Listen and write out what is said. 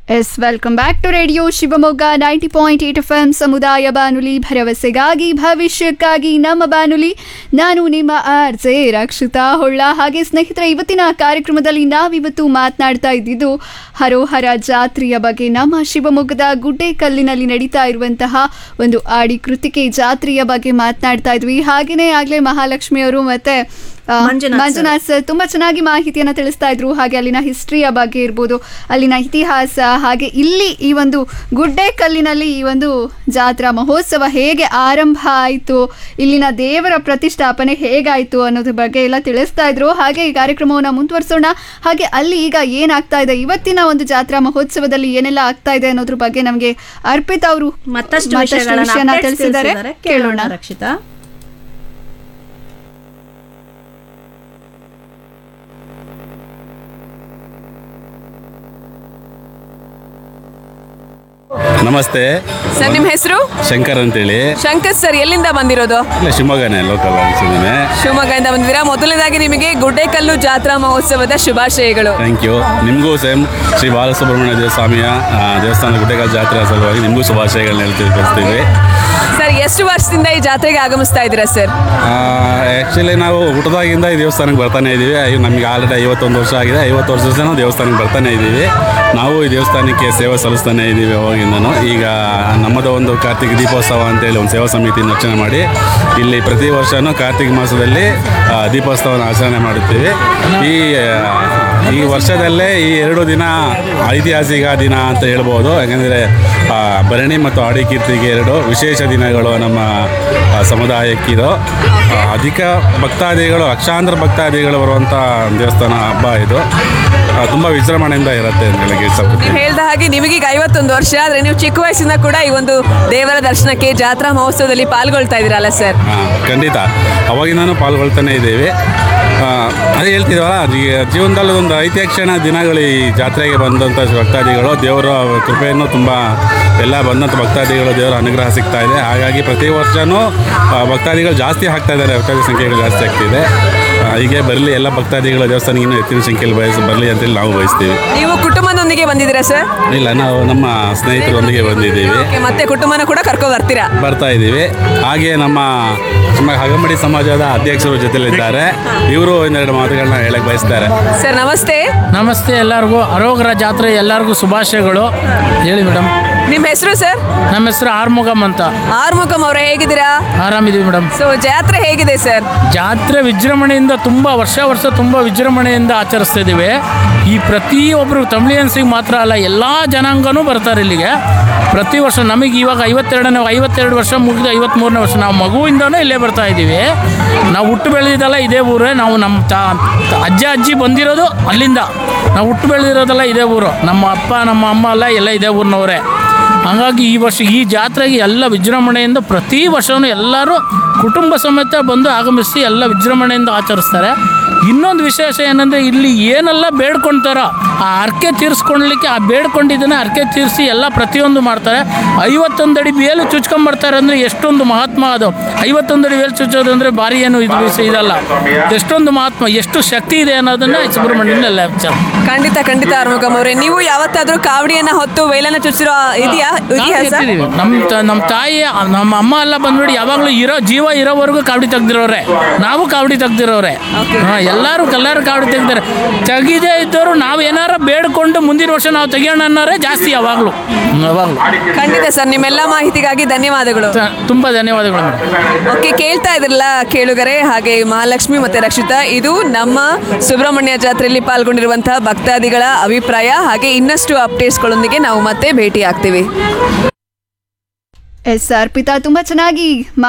S welcome back to radio Shivamogga ninety point eight F M ಸಮುದಾಯ ಬಾನುಲಿ ಭರವಸೆಗಾಗಿ ಭವಿಷ್ಯಕ್ಕಾಗಿ ನಮ್ಮ ಬಾನುಲಿ ನಾನು ನಿಮ್ಮ ಆರ್ ಜೆ ರಕ್ಷಿತಾ ಹೊಳ್ಳ ಹಾಗೆ ಸ್ನೇಹಿತರೆ ಇವತ್ತಿನ ಕಾರ್ಯಕ್ರಮದಲ್ಲಿ ನಾವಿವತ್ತು ಮಾತನಾಡ್ತಾ ಇದ್ದಿದ್ದು ಹರೋಹರ ಜಾತ್ರೆಯ ಬಗ್ಗೆ ನಮ್ಮ ಶಿವಮೊಗ್ಗದ ಗುಡ್ಡೆಕಲ್ಲಿನಲ್ಲಿ ನಡೀತಾ ಇರುವಂತಹ ಒಂದು ಆಡಿ ಕೃತಿಕೆ ಜಾತ್ರೆಯ ಬಗ್ಗೆ ಮಾತನಾಡ್ತಾ ಇದ್ವಿ ಹಾಗೆಯೇ ಆಗ್ಲೇ ಮಹಾಲಕ್ಷ್ಮಿ ಅವರು ಮತ್ತೆ ಆ, ಮಂಜುನಾಥ್ ಸರ್. ಮಂಜುನಾಥ್ ಸರ್ ತುಂಬಾ ಚೆನ್ನಾಗಿ ಮಾಹಿತಿಯನ್ನ ತಿಳಿಸ್ತಾ ಇದ್ರು ಹಾಗೆ ಅಲ್ಲಿನ ಹಿಸ್ಟ್ರಿಯ ಬಗ್ಗೆ ಇರ್ಬೋದು ಅಲ್ಲಿನ ಇತಿಹಾಸ ಹಾಗೆ ಇಲ್ಲಿ ಈ ಒಂದು ಗುಡ್ಡೆ ಕಲ್ಲಿನಲ್ಲಿ ಈ ಒಂದು ಜಾತ್ರಾ ಮಹೋತ್ಸವ ಹೇಗೆ ಆರಂಭ ಆಯಿತು ಇಲ್ಲಿನ ದೇವರ ಪ್ರತಿಷ್ಠಾಪನೆ ಹೇಗಾಯಿತು ಅನ್ನೋದ್ರ ಬಗ್ಗೆ ಎಲ್ಲ ತಿಳಿಸ್ತಾ ಇದ್ರು ಹಾಗೆ ಈ ಕಾರ್ಯಕ್ರಮವನ್ನು ಮುಂದುವರಿಸೋಣ ಹಾಗೆ ಅಲ್ಲಿ ಈಗ ಏನಾಗ್ತಾ ಇದೆ ಇವತ್ತಿನ ಒಂದು ಜಾತ್ರಾ ಮಹೋತ್ಸವದಲ್ಲಿ ಏನೆಲ್ಲ ಆಗ್ತಾ ಇದೆ ಅನ್ನೋದ್ರ ಬಗ್ಗೆ ನಮಗೆ ಅರ್ಪಿತಾ ಅವರು ಮತ್ತಷ್ಟು ಮತ್ತಷ್ಟು ವಿಷಯಗಳನ್ನ ವಿಷಯನ updates ತಿಳಿಸಿದ್ದಾರೆ ತಿಳಿಸಿದ್ದಾರೆ. ಕೇಳೋಣ ಕೇಳೋಣ ರಕ್ಷಿತಾ ನಮಸ್ತೆ ಸರ್ ನಿಮ್ಮ ಹೆಸರು ಶಂಕರ್ ಅಂತೇಳಿ ಶಂಕರ್ ಸರ್ ಎಲ್ಲಿಂದ ಬಂದಿರೋದು ಇಲ್ಲ ಶಿವಮೊಗ್ಗನೇ ಲೋಕಲ್ ಅನ್ಸಿದ್ದೀನಿ ಶಿವಮೊಗ್ಗದಿಂದ ಬಂದಿದ್ದೀರಾ ಮೊದಲನೇದಾಗಿ ನಿಮಗೆ ಗುಡ್ಡೆಕಲ್ಲು ಜಾತ್ರಾ ಮಹೋತ್ಸವದ ಶುಭಾಶಯಗಳು ಥ್ಯಾಂಕ್ ಯು ನಿಮಗೂ ಸೇಮ್ ಶ್ರೀ ಬಾಲಸುಬ್ರಹ್ಮಣ್ಯ ದೇವಸ್ವಾಮಿಯ ಆ, ದೇವಸ್ಥಾನ ಗುಡ್ಡೆಗಾಲ ಜಾತ್ರೆ ಸಲುವಾಗಿ ನಿಮಗೂ ಶುಭಾಶಯಗಳನ್ನ ಹೇಳ್ತೀವಿ ಕಳಿಸ್ತೀವಿ ಸರ್ ಎಷ್ಟು ವರ್ಷದಿಂದ ಈ ಜಾತ್ರೆಗೆ ಆಗಮಿಸ್ತಾ ಇದ್ದೀರಾ ಸರ್ ಆ್ಯಕ್ಚುಲಿ ನಾವು ಹುಟ್ಟದಾಗಿಂದ ಈ ದೇವಸ್ಥಾನಕ್ಕೆ ಬರ್ತಾನೆ ಇದ್ದೀವಿ ಐ- ನಮಗೆ ಆಲ್ರೆಡಿ ಐವತ್ತೊಂದು ವರ್ಷ ಆಗಿದೆ ಐವತ್ತು ವರ್ಷದಿಂದ ನಾವು ದೇವಸ್ಥಾನಕ್ಕೆ ಬರ್ತಾನೆ ಇದ್ದೀವಿ ನಾವು ಈ ದೇವಸ್ಥಾನಕ್ಕೆ ಸೇವೆ ಸಲ್ಲಿಸ್ತಾನೆ ಇದ್ದೀವಿ ಅವಾಗಿಂದನು ಈಗ ನಮ್ಮದು ಒಂದು ಕಾರ್ತಿಕ ದೀಪೋತ್ಸವ ಅಂತೇಳಿ ಒಂದು ಸೇವಾ ಸಮಿತಿಯನ್ನು ರಚನೆ ಮಾಡಿ ಇಲ್ಲಿ ಪ್ರತಿ ವರ್ಷವೂ ಕಾರ್ತಿಕ ಮಾಸದಲ್ಲಿ ಆ, ದೀಪೋತ್ಸವನ ಆಚರಣೆ ಮಾಡುತ್ತೀವಿ ಈ ಆ, ಈ ವರ್ಷದಲ್ಲೇ ಈ ಎರಡು ದಿನ ಐತಿಹಾಸಿಕ ದಿನ ಅಂತ ಹೇಳ್ಬೋದು ಯಾಕಂದರೆ ಭರಣಿ ಮತ್ತು ಆಡಿ ಕೀರ್ತಿಗೆ ಎರಡು ವಿಶೇಷ ದಿನಗಳು ನಮ್ಮ ಆ, ಸಮುದಾಯಕ್ಕಿದು ಆ, ಅಧಿಕ ಭಕ್ತಾದಿಗಳು ಲಕ್ಷಾಂತರ ಭಕ್ತಾದಿಗಳು ಬರುವಂಥ ದೇವಸ್ಥಾನ ಹಬ್ಬ ಇದು ತುಂಬ ವಿಜೃಂಭಣೆಯಿಂದ ಇರುತ್ತೆ ಅಂತ ಹೇಳಕ್ಕೆ ಇಷ್ಟಪಡ್ತೀನಿ ಹೇಳ್ದ ಹಾಗೆ ನಿಮಗೀಗ ಐವತ್ತೊಂದು ವರ್ಷ ಆದರೆ ನೀವು ಚಿಕ್ಕ ವಯಸ್ಸಿಂದ ಕೂಡ ಈ ಒಂದು ದೇವರ ದರ್ಶನಕ್ಕೆ ಜಾತ್ರಾ ಮಹೋತ್ಸವದಲ್ಲಿ ಪಾಲ್ಗೊಳ್ತಾ ಇದ್ದೀರಲ್ಲ ಸರ್ ಹಾಂ ಖಂಡಿತ ಅವಾಗಿಂದನೂ ಪಾಲ್ಗೊಳ್ತಾನೆ ಇದ್ದೀವಿ ಆ, ಅದೇ ಹೇಳ್ತಿದ್ವಲ್ಲ ಜೀ- ಜೀವನದಲ್ಲಿ ಒಂದು ಐತಿಹಾಕ್ಷಣ ದಿನಗಳು ಈ ಜಾತ್ರೆಗೆ ಬಂದಂಥ ಭಕ್ತಾದಿಗಳು ದೇವರ ಕೃಪೆಯನ್ನು ತುಂಬ ಎಲ್ಲ ಬಂದಂಥ ಭಕ್ತಾದಿಗಳು ದೇವರ ಅನುಗ್ರಹ ಸಿಗ್ತಾ ಇದೆ ಹಾಗಾಗಿ ಪ್ರತಿ ವರ್ಷವೂ ಆ, ಭಕ್ತಾದಿಗಳು ಜಾಸ್ತಿ ಆಗ್ತಾ ಇದ್ದಾರೆ ಭಕ್ತಾದಿ ಸಂಖ್ಯೆಗಳು ಜಾಸ್ತಿ ಆಗ್ತಿದೆ ಆ, ಹೀಗೆ ಬರಲಿ ಎಲ್ಲ ಭಕ್ತಾದಿಗಳು ದೇವಸ್ಥಾನಕ್ಕೆ ಇನ್ನೂ ಹೆಚ್ಚಿನ ಸಂಖ್ಯೆಯಲ್ಲಿ ಬಯಸ್ ಬರಲಿ ಅಂತೇಳಿ ನಾವು ಬಯಸ್ತೀವಿ ನೀವು ಕುಟುಂಬದೊಂದಿಗೆ ಬಂದಿದ್ದೀರಾ ಸರ್ ಇಲ್ಲ ನಾವು ನಮ್ಮ ಸ್ನೇಹಿತರೊಂದಿಗೆ ಬಂದಿದ್ದೀವಿ ಓಕೆ, ಮತ್ತೆ ಕುಟುಂಬನ ಕೂಡ ಕರ್ಕೊ ಬರ್ತೀರಾ ಬರ್ತಾ ಇದ್ದೀವಿ ಹಾಗೆ ನಮ್ಮ ನಮ್ಮ ಹಗಂಬಡಿ ಸಮಾಜದ ಅಧ್ಯಕ್ಷರು ಜೊತೆಲಿದ್ದಾರೆ ಇವರು ಒಂದೆರಡು ಮಾತುಗಳನ್ನ ಹೇಳಕ್ ಬಯಸ್ತಾರೆ ಸರ್ ನಮಸ್ತೆ ನಮಸ್ತೆ ಎಲ್ಲರಿಗೂ ಅರೋಗರ ಜಾತ್ರೆ ಎಲ್ಲರಿಗೂ ಶುಭಾಶಯಗಳು ಹೇಳಿ ಮೇಡಮ್ ನಿಮ್ಮ ಹೆಸರು ಸರ್ ನಮ್ಮ ಹೆಸರು ಆರ್ಮುಗಮ್ ಅಂತ ಆರ್ಮುಖಂ ಅವರೇ ಹೇಗಿದ್ದೀರಾ ಆರಾಮಿದ್ದೀವಿ ಮೇಡಮ್ ಸೊ ಜಾತ್ರೆ ಹೇಗಿದೆ ಸರ್ ಜಾತ್ರೆ ವಿಜೃಂಭಣೆಯಿಂದ ತುಂಬ ವರ್ಷ ವರ್ಷ ತುಂಬ ವಿಜೃಂಭಣೆಯಿಂದ ಆಚರಿಸ್ತಾ ಇದ್ದೀವಿ ಈ ಪ್ರತಿಯೊಬ್ಬರು ತಮಿಳಿಯನ್ಸಿಗೆ ಮಾತ್ರ ಅಲ್ಲ ಎಲ್ಲ ಜನಾಂಗನೂ ಬರ್ತಾರೆ ಇಲ್ಲಿಗೆ ಪ್ರತಿ ವರ್ಷ ನಮಗೆ ಇವಾಗ ಐವತ್ತೆರಡನೇ ಐವತ್ತೆರಡು ವರ್ಷ ಮುಗಿದು ಐವತ್ತ್ಮೂರನೇ ವರ್ಷ ನಾವು ಮಗುವಿಂದನೂ ಇಲ್ಲೇ ಬರ್ತಾ ಇದ್ದೀವಿ ನಾವು ಹುಟ್ಟು ಬೆಳೆದಿದ್ದಲ್ಲ ಇದೇ ಊರೇ ನಾವು ನಮ್ಮ ತಾ ತ- ಅಜ್ಜ ಅಜ್ಜಿ ಬಂದಿರೋದು ಅಲ್ಲಿಂದ ನಾವು ಹುಟ್ಟು ಬೆಳೆದಿರೋದೆಲ್ಲ ಇದೇ ಊರು ನಮ್ಮ ಅಪ್ಪ ನಮ್ಮ ಅಮ್ಮ ಎಲ್ಲ ಎಲ್ಲ ಇದೇ ಊರಿನವರೇ ಹಾಗಾಗಿ ಈ ವರ್ಷ ಈ ಜಾತ್ರೆಗೆ ಎಲ್ಲ ವಿಜೃಂಭಣೆಯಿಂದ ಪ್ರತಿ ವರ್ಷವೂ ಎಲ್ಲರೂ ಕುಟುಂಬ ಸಮೇತ ಬಂದು ಆಗಮಿಸಿ ಎಲ್ಲ ವಿಜೃಂಭಣೆಯಿಂದ ಆಚರಿಸ್ತಾರೆ ಇನ್ನೊಂದು ವಿಶೇಷ ಏನಂದರೆ ಇಲ್ಲಿ ಏನೆಲ್ಲ ಬೇಡ್ಕೊಳ್ತಾರೋ ಆ ಹರಕೆ ತೀರಿಸ್ಕೊಳ್ಲಿಕ್ಕೆ ಆ ಬೇಡ್ಕೊಂಡಿದ್ದನ್ನ ಹರಕೆ ತೀರಿಸಿ ಎಲ್ಲ ಪ್ರತಿಯೊಂದು ಮಾಡ್ತಾರೆ ಐವತ್ತೊಂದು ಅಡಿ ಬೇಲು ಚುಚ್ಕೊಂಬರ್ತಾರೆ ಅಂದರೆ ಎಷ್ಟೊಂದು ಮಹಾತ್ಮ ಅದು ಐವತ್ತೊಂದು ಅಡಿ ಬೇಲು ಚುಚ್ಚೋದು ಅಂದರೆ ಭಾರಿ ಏನು ಇದು ವಿಷಯ ಇದಲ್ಲ ಎಷ್ಟೊಂದು ಮಹಾತ್ಮ ಎಷ್ಟು ಶಕ್ತಿ ಇದೆ ಅನ್ನೋದನ್ನು ಸುಬ್ರಹ್ಮಣ್ಯನ ಎಲ್ಲ ವಿಚಾರ ಖಂಡಿತ ಖಂಡಿತ ಆರ್ಮುಖಂ ಅವರೇ ನೀವು ಯಾವತ್ತಾದ್ರೂ ಕಾವಡಿಯನ್ನ ಹೊತ್ತು ವೇಲನ ಚುಚ್ಚಿರೋ ಇದೆಯಾ ಇತಿಹಾಸ ಎತ್ತಿದೀವಿ. ನಮ್ಮ ತ- ನಮ್ಮ ತಾಯಿ ನಮ್ಮ ಅಮ್ಮ ಎಲ್ಲ ಬಂದ್ಬಿಟ್ಟು ಯಾವಾಗಲೂ ಇರೋ ಜೀವ ಇರೋವರೆಗೂ ಕಾವಡಿ ತೆಗ್ದಿರೋರೆ ನಾವು ಕಾವಡಿ ತೆಗ್ದಿರೋರೆ ಹಾಂ ಎಲ್ಲರೂ ಎಲ್ಲರೂ ಕಾವಡಿ ತೆಗ್ದಾರೆ ತೆಗಿದೇ ಇದ್ದವರು ನಾವು ಏನಾರ ಬೇಡ್ಕೊಂಡು ಮುಂದಿನ ವರ್ಷ ನಾವು ತೆಗಿಯೋಣ ಅನ್ನೋರೇ ಜಾಸ್ತಿ ಯಾವಾಗಲೂ ಯಾವಾಗಲೂ ಖಂಡಿತ ಸರ್ ನಿಮ್ಮೆಲ್ಲ ಮಾಹಿತಿಗಾಗಿ ಧನ್ಯವಾದಗಳು ತುಂಬ ಧನ್ಯವಾದಗಳು ಮೇಡಮ್ ಓಕೆ ಕೇಳ್ತಾ ಇದ್ರಲ್ಲ ಕೇಳುಗರೆ ಹಾಗೆ ಮಹಾಲಕ್ಷ್ಮಿ ಮತ್ತೆ ರಕ್ಷಿತಾ ಇದು ನಮ್ಮ ಸುಬ್ರಹ್ಮಣ್ಯ ಜಾತ್ರೆಯಲ್ಲಿ ಪಾಲ್ಗೊಂಡಿರುವಂತಹ ಭಕ್ತಾದಿಗಳ ಅಭಿಪ್ರಾಯ ಹಾಗೆ ಇನ್ನಷ್ಟು ಅಪ್ಡೇಟ್ಸ್ಗಳೊಂದಿಗೆ ನಾವು ಮತ್ತೆ ಭೇಟಿ ಆಗ್ತೀವಿ ಎಸ್ ಅರ್ಪಿತಾ ತುಂಬಾ ಚೆನ್ನಾಗಿ